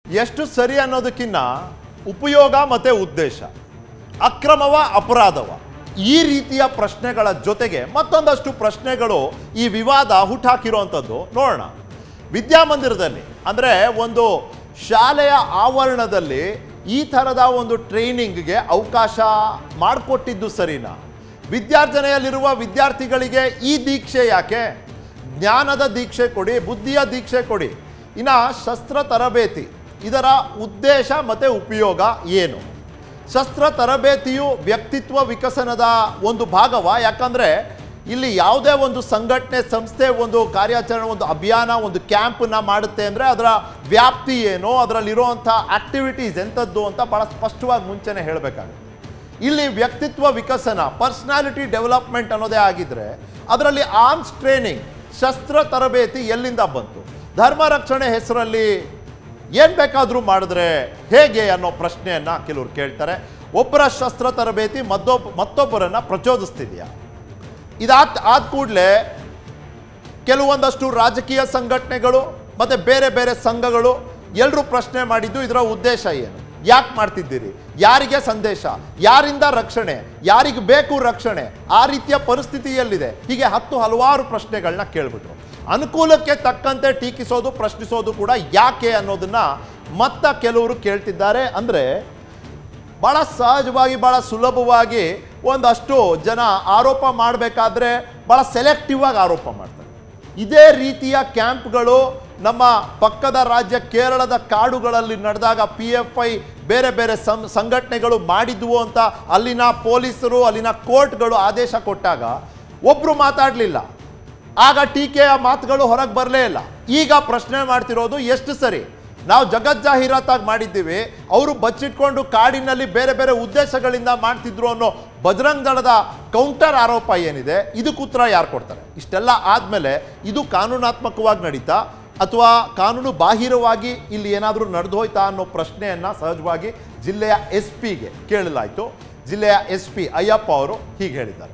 ಎಷ್ಟು ಸರಿ ಅನ್ನೋದಕ್ಕಿಂತ ಉಪಯೋಗ ಮತ್ತು ಉದ್ದೇಶ ಅಕ್ರಮವ ಅಪರಾಧವ ಈ ರೀತಿಯ ಪ್ರಶ್ನೆಗಳ ಜೊತೆಗೆ ಮತ್ತೊಂದಷ್ಟು ಪ್ರಶ್ನೆಗಳು ಈ ವಿವಾದ ಹುಟ್ಟಾಕಿರುವಂಥದ್ದು ನೋಡೋಣ ವಿದ್ಯಾಮಂದಿರದಲ್ಲಿ ಅಂದರೆ ಒಂದು ಶಾಲೆಯ ಆವರಣದಲ್ಲಿ ಈ ಥರದ ಒಂದು ಟ್ರೈನಿಂಗ್ಗೆ ಅವಕಾಶ ಮಾಡಿಕೊಟ್ಟಿದ್ದು ಸರಿನಾ ವಿದ್ಯಾರ್ಜನೆಯಲ್ಲಿರುವ ವಿದ್ಯಾರ್ಥಿಗಳಿಗೆ ಈ ದೀಕ್ಷೆ ಯಾಕೆ ಜ್ಞಾನದ ದೀಕ್ಷೆ ಕೊಡಿ ಬುದ್ಧಿಯ ದೀಕ್ಷೆ ಕೊಡಿ ಇನ್ನು ಶಸ್ತ್ರ ತರಬೇತಿ ಇದರ ಉದ್ದೇಶ ಮತ್ತು ಉಪಯೋಗ ಏನು ಶಸ್ತ್ರ ತರಬೇತಿಯು ವ್ಯಕ್ತಿತ್ವ ವಿಕಸನದ ಒಂದು ಭಾಗವ ಯಾಕಂದರೆ ಇಲ್ಲಿ ಯಾವುದೇ ಒಂದು ಸಂಘಟನೆ ಸಂಸ್ಥೆ ಒಂದು ಕಾರ್ಯಾಚರಣೆ ಒಂದು ಅಭಿಯಾನ ಒಂದು ಕ್ಯಾಂಪನ್ನ ಮಾಡುತ್ತೆ ಅಂದರೆ ಅದರ ವ್ಯಾಪ್ತಿ ಏನು ಅದರಲ್ಲಿರುವಂಥ ಆಕ್ಟಿವಿಟೀಸ್ ಎಂಥದ್ದು ಅಂತ ಭಾಳ ಸ್ಪಷ್ಟವಾಗಿ ಮುಂಚೆನೇ ಹೇಳಬೇಕಾಗುತ್ತೆ ಇಲ್ಲಿ ವ್ಯಕ್ತಿತ್ವ ವಿಕಸನ ಪರ್ಸ್ನಾಲಿಟಿ ಡೆವಲಪ್ಮೆಂಟ್ ಅನ್ನೋದೇ ಆಗಿದ್ರೆ ಅದರಲ್ಲಿ ಆರ್ಮ್ಸ್ ಟ್ರೈನಿಂಗ್ ಶಸ್ತ್ರ ತರಬೇತಿ ಎಲ್ಲಿಂದ ಬಂತು ಧರ್ಮ ರಕ್ಷಣೆ ಹೆಸರಲ್ಲಿ ಏನು ಬೇಕಾದರೂ ಮಾಡಿದ್ರೆ ಹೇಗೆ ಅನ್ನೋ ಪ್ರಶ್ನೆಯನ್ನು ಕೆಲವರು ಕೇಳ್ತಾರೆ ಒಬ್ಬರ ಶಸ್ತ್ರ ತರಬೇತಿ ಮತ್ತೊಬ್ಬ ಮತ್ತೊಬ್ಬರನ್ನು ಪ್ರಚೋದಿಸ್ತಿದೆಯಾ ಇದಾದ ಆದ ಕೂಡಲೇ ಕೆಲವೊಂದಷ್ಟು ರಾಜಕೀಯ ಸಂಘಟನೆಗಳು ಮತ್ತು ಬೇರೆ ಬೇರೆ ಸಂಘಗಳು ಎಲ್ಲರೂ ಪ್ರಶ್ನೆ ಮಾಡಿದ್ದು ಇದರ ಉದ್ದೇಶ ಏನು ಯಾಕೆ ಮಾಡ್ತಿದ್ದೀರಿ ಯಾರಿಗೆ ಸಂದೇಶ ಯಾರಿಂದ ರಕ್ಷಣೆ ಯಾರಿಗೆ ಬೇಕು ರಕ್ಷಣೆ ಆ ರೀತಿಯ ಪರಿಸ್ಥಿತಿ ಎಲ್ಲಿದೆ ಹೀಗೆ ಹತ್ತು ಹಲವಾರು ಪ್ರಶ್ನೆಗಳನ್ನ ಕೇಳ್ಬಿಟ್ರು ಅನುಕೂಲಕ್ಕೆ ತಕ್ಕಂತೆ ಟೀಕಿಸೋದು ಪ್ರಶ್ನಿಸೋದು ಕೂಡ ಯಾಕೆ ಅನ್ನೋದನ್ನ ಮತ್ತ ಕೆಲವರು ಕೇಳ್ತಿದ್ದಾರೆ ಅಂದರೆ ಭಾಳ ಸಹಜವಾಗಿ ಭಾಳ ಸುಲಭವಾಗಿ ಒಂದಷ್ಟು ಜನ ಆರೋಪ ಮಾಡಬೇಕಾದ್ರೆ ಭಾಳ ಸೆಲೆಕ್ಟಿವ್ ಆಗಿ ಆರೋಪ ಮಾಡ್ತಾರೆ ಇದೇ ರೀತಿಯ ಕ್ಯಾಂಪ್ಗಳು ನಮ್ಮ ಪಕ್ಕದ ರಾಜ್ಯ ಕೇರಳದ ಕಾಡುಗಳಲ್ಲಿ ನಡೆದಾಗ ಪಿ ಎಫ್ ಐ ಬೇರೆ ಬೇರೆ ಸಂ ಸಂಘಟನೆಗಳು ಮಾಡಿದ್ವು ಅಂತ ಅಲ್ಲಿನ ಪೊಲೀಸರು ಅಲ್ಲಿನ ಕೋರ್ಟ್ಗಳು ಆದೇಶ ಕೊಟ್ಟಾಗ ಒಬ್ಬರು ಮಾತಾಡಲಿಲ್ಲ ಆಗ ಟೀಕೆಯ ಮಾತುಗಳು ಹೊರಗೆ ಬರಲೇ ಇಲ್ಲ ಈಗ ಪ್ರಶ್ನೆ ಮಾಡ್ತಿರೋದು ಎಷ್ಟು ಸರಿ ನಾವು ಜಗಜ್ಜಾಹೀರಾತಾಗಿ ಮಾಡಿದ್ದೀವಿ ಅವರು ಬಚ್ಚಿಟ್ಕೊಂಡು ಕಾಡಿನಲ್ಲಿ ಬೇರೆ ಬೇರೆ ಉದ್ದೇಶಗಳಿಂದ ಮಾಡ್ತಿದ್ರು ಅನ್ನೋ ಬಜರಂಗ್ ದಳದ ಕೌಂಟರ್ ಆರೋಪ ಏನಿದೆ ಇದಕ್ಕೆ ಉತ್ತರ ಯಾರು ಕೊಡ್ತಾರೆ ಇಷ್ಟೆಲ್ಲ ಆದಮೇಲೆ ಇದು ಕಾನೂನಾತ್ಮಕವಾಗಿ ನಡೀತಾ ಅಥವಾ ಕಾನೂನು ಬಾಹಿರವಾಗಿ ಇಲ್ಲಿ ಏನಾದರೂ ನಡೆದು ಹೋಯ್ತಾ ಅನ್ನೋ ಪ್ರಶ್ನೆಯನ್ನು ಸಹಜವಾಗಿ ಜಿಲ್ಲೆಯ ಎಸ್ ಪಿಗೆ ಕೇಳಲಾಯಿತು ಜಿಲ್ಲೆಯ ಎಸ್ ಪಿ ಅಯ್ಯಪ್ಪ ಅವರು ಹೀಗೆ ಹೇಳಿದ್ದಾರೆ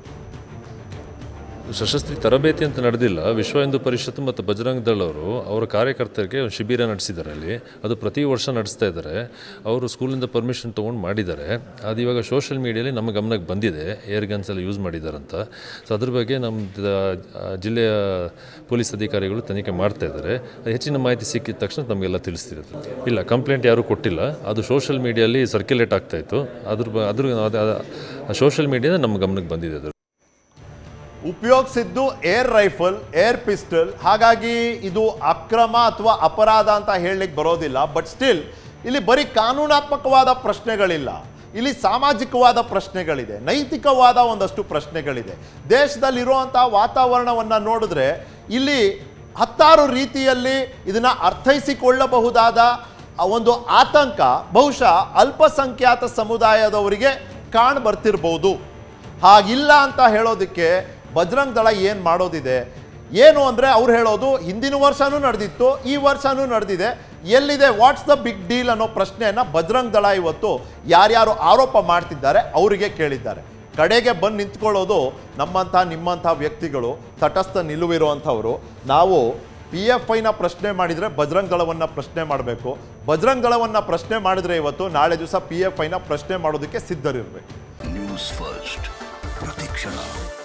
ಸಶಸ್ತ್ರ ತರಬೇತಿ ಅಂತ ನಡೆದಿಲ್ಲ ವಿಶ್ವ ಹಿಂದೂ ಪರಿಷತ್ತು ಮತ್ತು ಬಜರಂಗ್ ದಳ್ ಅವರು ಅವರ ಕಾರ್ಯಕರ್ತರಿಗೆ ಒಂದು ಶಿಬಿರ ನಡೆಸಿದ್ದಾರೆ ಅಲ್ಲಿ ಅದು ಪ್ರತಿ ವರ್ಷ ನಡೆಸ್ತಾ ಇದ್ದಾರೆ ಅವರು ಸ್ಕೂಲಿಂದ ಪರ್ಮಿಷನ್ ತೊಗೊಂಡು ಮಾಡಿದ್ದಾರೆ ಅದು ಇವಾಗ ಸೋಷಿಯಲ್ ಮೀಡಿಯಲ್ಲಿ ನಮ್ಮ ಗಮನಕ್ಕೆ ಬಂದಿದೆ ಏರ್ ಗನ್ಸ್ ಎಲ್ಲ ಯೂಸ್ ಮಾಡಿದ್ದಾರಂತ ಸೊ ಅದ್ರ ಬಗ್ಗೆ ನಮ್ಮ ಜಿಲ್ಲೆಯ ಪೊಲೀಸ್ ಅಧಿಕಾರಿಗಳು ತನಿಖೆ ಮಾಡ್ತಾ ಇದ್ದಾರೆ ಅದು ಹೆಚ್ಚಿನ ಮಾಹಿತಿ ಸಿಕ್ಕಿದ ತಕ್ಷಣ ನಮಗೆಲ್ಲ ತಿಳಿಸ್ತಿರುತ್ತೆ ಇಲ್ಲ ಕಂಪ್ಲೇಂಟ್ ಯಾರೂ ಕೊಟ್ಟಿಲ್ಲ ಅದು ಸೋಷಿಯಲ್ ಮೀಡಿಯಲ್ಲಿ ಸರ್ಕ್ಯುಲೇಟ್ ಆಗ್ತಾ ಇತ್ತು ಅದ್ರ ಬ- ಅದ್ರ ಸೋಷಿಯಲ್ ಮೀಡಿಯಾದ ನಮ್ಮ ಗಮನಕ್ಕೆ ಬಂದಿದೆ ಅದು ಉಪಯೋಗಿಸಿದ್ದು ಏರ್ ರೈಫಲ್ ಏರ್ ಪಿಸ್ಟಲ್ ಹಾಗಾಗಿ ಇದು ಅಕ್ರಮ ಅಥವಾ ಅಪರಾಧ ಅಂತ ಹೇಳಲಿಕ್ಕೆ ಬರೋದಿಲ್ಲ ಬಟ್ ಸ್ಟಿಲ್ ಇಲ್ಲಿ ಬರೀ ಕಾನೂನಾತ್ಮಕವಾದ ಪ್ರಶ್ನೆಗಳಿಲ್ಲ ಇಲ್ಲಿ ಸಾಮಾಜಿಕವಾದ ಪ್ರಶ್ನೆಗಳಿದೆ ನೈತಿಕವಾದ ಒಂದಷ್ಟು ಪ್ರಶ್ನೆಗಳಿದೆ ದೇಶದಲ್ಲಿರುವಂಥ ವಾತಾವರಣವನ್ನು ನೋಡಿದ್ರೆ ಇಲ್ಲಿ ಹತ್ತಾರು ರೀತಿಯಲ್ಲಿ ಇದನ್ನು ಅರ್ಥೈಸಿಕೊಳ್ಳಬಹುದಾದ ಆ ಒಂದು ಆತಂಕ ಬಹುಶಃ ಅಲ್ಪಸಂಖ್ಯಾತ ಸಮುದಾಯದವರಿಗೆ ಕಾಣ್ ಬರ್ತಿರ್ಬೋದು ಹಾಗಿಲ್ಲ ಅಂತ ಹೇಳೋದಕ್ಕೆ ಬಜರಂಗ್ ದಳ ಏನು ಮಾಡೋದಿದೆ ಏನು ಅಂದರೆ ಅವ್ರು ಹೇಳೋದು ಹಿಂದಿನ ವರ್ಷನೂ ನಡೆದಿತ್ತು ಈ ವರ್ಷನೂ ನಡೆದಿದೆ ಎಲ್ಲಿದೆ ವಾಟ್ಸ್ ದ ಬಿಗ್ ಡೀಲ್ ಅನ್ನೋ ಪ್ರಶ್ನೆಯನ್ನು ಬಜರಂಗ್ ದಳ ಇವತ್ತು ಯಾರ್ಯಾರು ಆರೋಪ ಮಾಡ್ತಿದ್ದಾರೆ ಅವರಿಗೆ ಕೇಳಿದ್ದಾರೆ ಕಡೆಗೆ ಬಂದು ನಿಂತ್ಕೊಳ್ಳೋದು ನಮ್ಮಂಥ ನಿಮ್ಮಂಥ ವ್ಯಕ್ತಿಗಳು ತಟಸ್ಥ ನಿಲುವಿರುವಂಥವರು ನಾವು ಪಿ ಎಫ್ ಐನ ಪ್ರಶ್ನೆ ಮಾಡಿದರೆ ಬಜರಂಗ್ ದಳವನ್ನು ಪ್ರಶ್ನೆ ಮಾಡಬೇಕು ಬಜರಂಗ್ ದಳವನ್ನು ಪ್ರಶ್ನೆ ಮಾಡಿದರೆ ಇವತ್ತು ನಾಳೆ ದಿವಸ ಪಿ ಎಫ್ ಐನ ಪ್ರಶ್ನೆ ಮಾಡೋದಕ್ಕೆ ಸಿದ್ಧರಿರಬೇಕು ನ್ಯೂಸ್ ಫಸ್ಟ್ ಪ್ರತಿಕ್ಷಣ